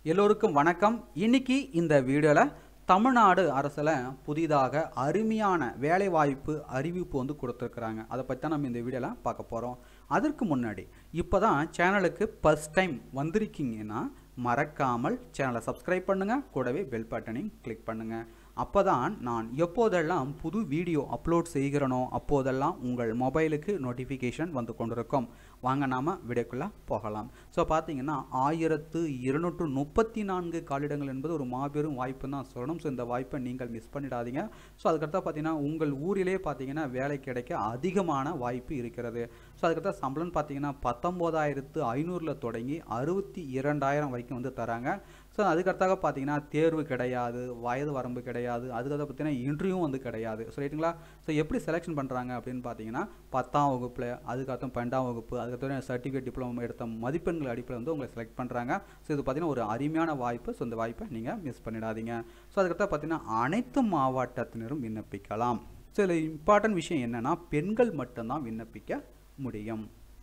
எல்லோருக்கும் வணக்கம் இன்னைக்கு இந்த வீடியோவில் தமிழ்நாடு அரசில் புதிதாக அருமையான வேலைவாய்ப்பு அறிவிப்பு வந்து கொடுத்துருக்குறாங்க அதை பற்றி தான் நம்ம இந்த வீடியோவில் பார்க்க போகிறோம் அதற்கு முன்னாடி இப்போ தான் சேனலுக்கு ஃபஸ்ட் டைம் வந்திருக்கீங்கன்னா மறக்காமல் சேனலை சப்ஸ்கிரைப் பண்ணுங்கள் கூடவே பெல் பட்டனையும் கிளிக் பண்ணுங்கள் அப்போ தான் நான் எப்போதெல்லாம் புது வீடியோ அப்லோட் செய்கிறனோ அப்போதெல்லாம் உங்கள் மொபைலுக்கு நோட்டிஃபிகேஷன் வந்து கொண்டிருக்கும் வாங்க நாம் வீடியோக்குள்ளே போகலாம் ஸோ பார்த்தீங்கன்னா ஆயிரத்து இருநூற்று முப்பத்தி நான்கு காலிடங்கள் என்பது ஒரு மாபெரும் வாய்ப்பு தான் சொல்லணும் ஸோ இந்த வாய்ப்பை நீங்கள் மிஸ் பண்ணிடாதீங்க ஸோ அதுக்கடுத்தா பார்த்தீங்கன்னா உங்கள் ஊரிலே பார்த்தீங்கன்னா வேலை கிடைக்க அதிகமான வாய்ப்பு இருக்கிறது ஸோ அதுக்கடுத்த சம்பளம் பார்த்தீங்கன்னா பத்தொம்போதாயிரத்து ஐநூறில் தொடங்கி அறுபத்தி இரண்டாயிரம் வரைக்கும் வந்து தராங்க ஸோ அதுக்கடுத்தாக பார்த்தீங்கன்னா தேர்வு கிடையாது வயது வரம்பு கிடையாது அதுக்கடுத்து பார்த்தீங்கன்னா இன்டர்வியூ வந்து கிடையாது ஸோ ரைட்டுங்களா ஸோ எப்படி செலெக்ஷன் பண்ணுறாங்க அப்படின்னு பார்த்தீங்கன்னா பத்தாம் வகுப்பில் அதுக்கப்புறம் பன்னெண்டாம் வகுப்பு அதுக்கப்புறம் சர்டிஃபிகேட் டிப்ளமோ எடுத்த மதிப்பெண்கள் அடிப்படையில் வந்து உங்களை செலக்ட் பண்ணுறாங்க ஸோ இது பார்த்தீங்கன்னா ஒரு அருமையான வாய்ப்பு ஸோ இந்த வாய்ப்பை நீங்கள் மிஸ் பண்ணிடாதீங்க ஸோ அதுக்கடுத்து பார்த்தீங்கன்னா அனைத்து மாவட்டத்தினரும் விண்ணப்பிக்கலாம் ஸோ இதில் இம்பார்ட்டன்ட் விஷயம் என்னென்னா பெண்கள் மட்டும்தான் விண்ணப்பிக்க முடியும்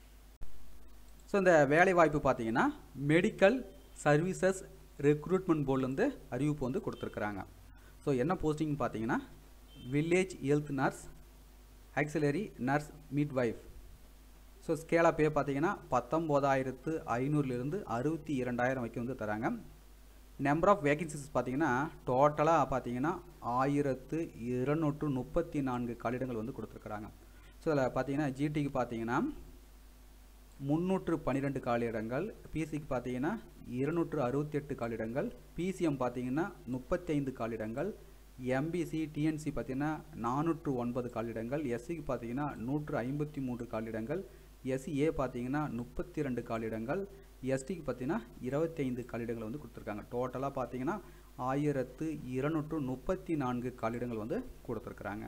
ஸோ இந்த வேலை வாய்ப்பு பார்த்தீங்கன்னா மெடிக்கல் சர்வீசஸ் ரெக்ரூட்மெண்ட் போர்ட்லேருந்து அறிவிப்பு வந்து கொடுத்துருக்குறாங்க ஸோ என்ன போஸ்டிங் பார்த்தீங்கன்னா village health nurse auxiliary nurse midwife so ஸ்கேலா பே பார்த்தீங்கன்னா பத்தொம்போதாயிரத்து ஐநூறுலேருந்து அறுபத்தி இரண்டாயிரம் வரைக்கும் வந்து தராங்க நம்பர் ஆஃப் வேகன்சிஸ் பார்த்தீங்கன்னா டோட்டலாக பார்த்தீங்கன்னா ஆயிரத்து இருநூற்று முப்பத்தி நான்கு காலிடங்கள் வந்து கொடுத்துருக்குறாங்க ஸோ இதில் பார்த்தீங்கன்னா ஜிடிக்கு பார்த்தீங்கன்னா முந்நூற்று பன்னிரெண்டு காலியிடங்கள் பிசிக்கு பார்த்தீங்கன்னா இருநூற்று அறுபத்தி எட்டு காலிடங்கள் பிசிஎம் பார்த்தீங்கன்னா முப்பத்தைந்து காலிடங்கள் எம்பிசி டிஎன்சி பார்த்தீங்கன்னா நானூற்று ஒன்பது காலிடங்கள் எஸ்சிக்கு பார்த்தீங்கன்னா நூற்று ஐம்பத்தி மூன்று காலிடங்கள் எஸ்சிஏ பார்த்தீங்கன்னா முப்பத்தி ரெண்டு காலிடங்கள் எஸ்டிக்கு பார்த்தீங்கன்னா இருபத்தைந்து காலிடங்கள் வந்து கொடுத்துருக்காங்க டோட்டலாக பார்த்தீங்கன்னா ஆயிரத்து இருநூற்று முப்பத்தி நான்கு காலிடங்கள் வந்து கொடுத்துருக்குறாங்க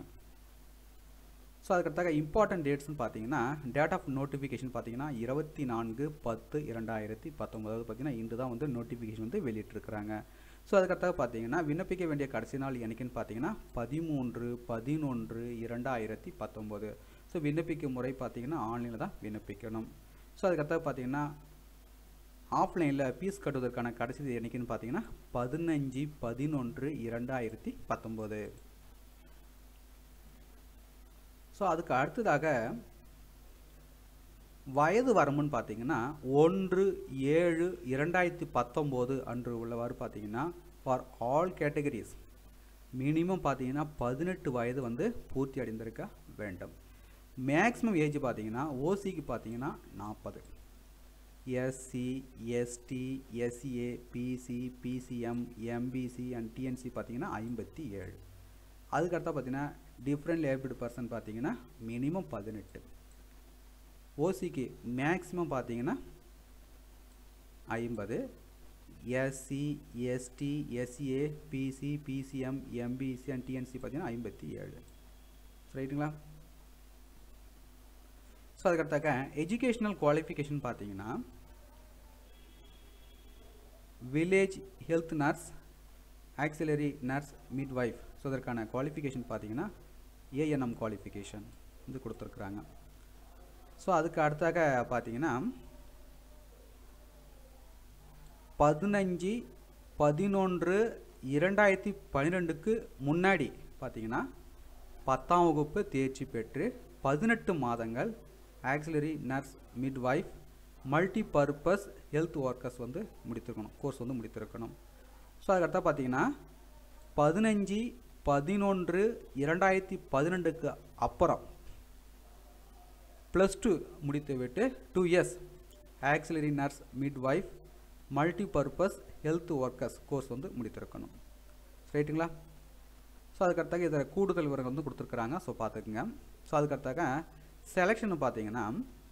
ஸோ அதுக்கடுத்தாக இம்பார்ட்டன்ட் டேட்ஸ்னு பார்த்தீங்கன்னா டேட் ஆஃப் நோட்டிஃபிகேஷன் பார்த்தீங்கன்னா இருபத்தி நான்கு பத்து இரண்டாயிரத்தி பத்தொம்போதாவது பார்த்தீங்கன்னா இன்று தான் வந்து நோட்டிஃபிகேஷன் வந்து வெளியிட்டிருக்கிறாங்க ஸோ அதுக்கடுத்தாக பார்த்தீங்கன்னா விண்ணப்பிக்க வேண்டிய கடைசி நாள் என்னைக்குன்னு பார்த்தீங்கன்னா பதிமூன்று பதினொன்று இரண்டாயிரத்தி பத்தொம்போது ஸோ விண்ணப்பிக்கும் முறை பார்த்தீங்கன்னா ஆன்லைனில் தான் விண்ணப்பிக்கணும் ஸோ அதுக்கடுத்தாக பார்த்தீங்கன்னா ஆஃப்லைனில் ஃபீஸ் கட்டுவதற்கான கடைசி என்னைக்குன்னு பார்த்தீங்கன்னா பதினஞ்சு பதினொன்று இரண்டாயிரத்தி பத்தொம்போது ஸோ அதுக்கு அடுத்ததாக வயது வரம்புன்னு பார்த்தீங்கன்னா ஒன்று ஏழு இரண்டாயிரத்தி பத்தொம்போது அன்று உள்ளவாறு பார்த்தீங்கன்னா ஃபார் ஆல் கேட்டகரிஸ் மினிமம் பார்த்தீங்கன்னா பதினெட்டு வயது வந்து பூர்த்தி அடைந்திருக்க வேண்டும் மேக்ஸிமம் ஏஜ் பார்த்தீங்கன்னா ஓசிக்கு பார்த்தீங்கன்னா நாற்பது SC ST SCA BC BCM MBC and DNC பார்த்தீங்கன்னா ஐம்பத்தி ஏழு அதுக்கடுத்தா பார்த்தீங்கன்னா டிஃப்ரெண்ட் லேபிள்டு பர்சன் பார்த்தீங்கன்னா மினிமம் பதினெட்டு ஓசிக்கு மேக்ஸிமம் பார்த்தீங்கன்னா ஐம்பது SC ST SCA BC BCM MBC and DNC பார்த்தீங்கன்னா ஐம்பத்தி ஏழு ரைட்டுங்களா ஸோ அதுக்கடுத்தாக்க எஜுகேஷ்னல் குவாலிஃபிகேஷன் பார்த்தீங்கன்னா village health nurse auxiliary nurse midwife so அதற்கான குவாலிஃபிகேஷன் பார்த்தீங்கன்னா ஏஎன்எம் குவாலிஃபிகேஷன் வந்து கொடுத்துருக்குறாங்க ஸோ அதுக்கு அடுத்தாக பார்த்தீங்கன்னா பதினஞ்சு பதினொன்று இரண்டாயிரத்தி பன்னிரெண்டுக்கு முன்னாடி பார்த்தீங்கன்னா பத்தாம் வகுப்பு தேர்ச்சி பெற்று பதினெட்டு மாதங்கள் auxiliary nurse midwife multi purpose health workers வந்து முடித்திருக்கணும் கோர்ஸ் வந்து முடித்திருக்கணும் ஸோ அதுக்கடுத்தா பார்த்தீங்கன்னா பதினஞ்சு பதினொன்று இரண்டாயிரத்தி பதினெண்டுக்கு அப்புறம் ப்ளஸ் டூ முடித்துவிட்டு two years auxiliary nurse midwife multi purpose health workers course வந்து முடித்திருக்கணும் ரைட்டுங்களா ஸோ அதுக்கடுத்தாக இதில் கூடுதல் விவரங்கள் வந்து கொடுத்துருக்குறாங்க ஸோ பார்த்துக்குங்க ஸோ அதுக்கடுத்தாக செலெக்ஷன் பார்த்தீங்கன்னா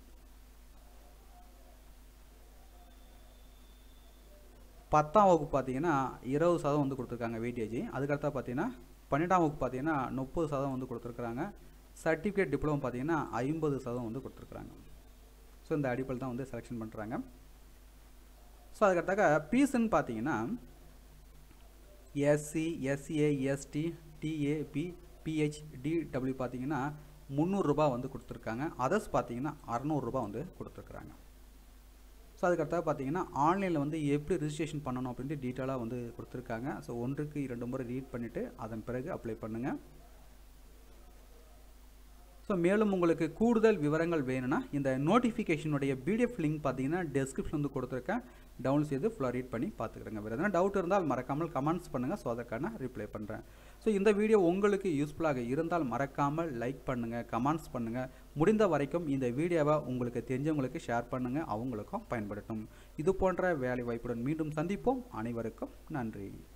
பத்தாம் வகுப்பு பார்த்தீங்கன்னா இருபது சதம் வந்து கொடுத்துருக்காங்க வெயிட்டேஜ் அதுக்கடுத்தா பார்த்தீங்கன்னா பன்னெண்டாம் வகுப்பு பார்த்தீங்கன்னா முப்பது சதம் வந்து கொடுத்துருக்குறாங்க சர்டிஃபிகேட் டிப்ளமோ பார்த்தீங்கன்னா ஐம்பது சதம் வந்து கொடுத்துருக்குறாங்க ஸோ இந்த அடிப்படையில் தான் வந்து செலெக்ஷன் பண்ணுறாங்க ஸோ அதுக்கடுத்தாக ஃபீஸுன்னு பார்த்தீங்கன்னா SC SCA ST DAP PH DW பார்த்தீங்கன்னா முந்நூறுரூபா வந்து கொடுத்துருக்காங்க அதர்ஸ் பார்த்தீங்கன்னா அறநூறுரூபா வந்து கொடுத்துருக்குறாங்க ஸோ ஸோ அதுக்கடுத்தது பார்த்தீங்கன்னா ஆன்லைனில் வந்து எப்படி ரிஜிஸ்ட்ரேஷன் பண்ணணும் அப்படின்ட்டு டீட்டெயிலாக வந்து கொடுத்துருக்காங்க ஸோ ஒன்றுக்கு இரண்டு முறை ரீட் பண்ணிவிட்டு அதன் பிறகு அப்ளை பண்ணுங்கள் ஸோ மேலும் உங்களுக்கு கூடுதல் விவரங்கள் வேணும்னா இந்த நோட்டிஃபிகேஷனுடைய பிடிஎஃப் லிங்க் பார்த்தீங்கன்னா டெஸ்கிரிப்ஷன் வந்து கொடுத்துருக்கேன் டவுன்லோட் செய்து ஃபுல்லாக ரீட் பண்ணி பார்த்துக்கிறேங்க வேறு எதனா டவுட் இருந்தால் மறக்காமல் கமெண்ட்ஸ் பண்ணுங்கள் ஸோ அதற்கான ரிப்ளை பண்ணுறேன் ஸோ இந்த வீடியோ உங்களுக்கு யூஸ்ஃபுல்லாக இருந்தால் மறக்காமல் லைக் பண்ணுங்கள் கமெண்ட்ஸ் பண்ணுங்கள் முடிந்த வரைக்கும் இந்த வீடியோவை உங்களுக்கு தெரிஞ்சவங்களுக்கு ஷேர் பண்ணுங்கள் அவங்களுக்கும் பயன்படுத்தும் இது போன்ற வேலை வாய்ப்புடன் மீண்டும் சந்திப்போம் அனைவருக்கும் நன்றி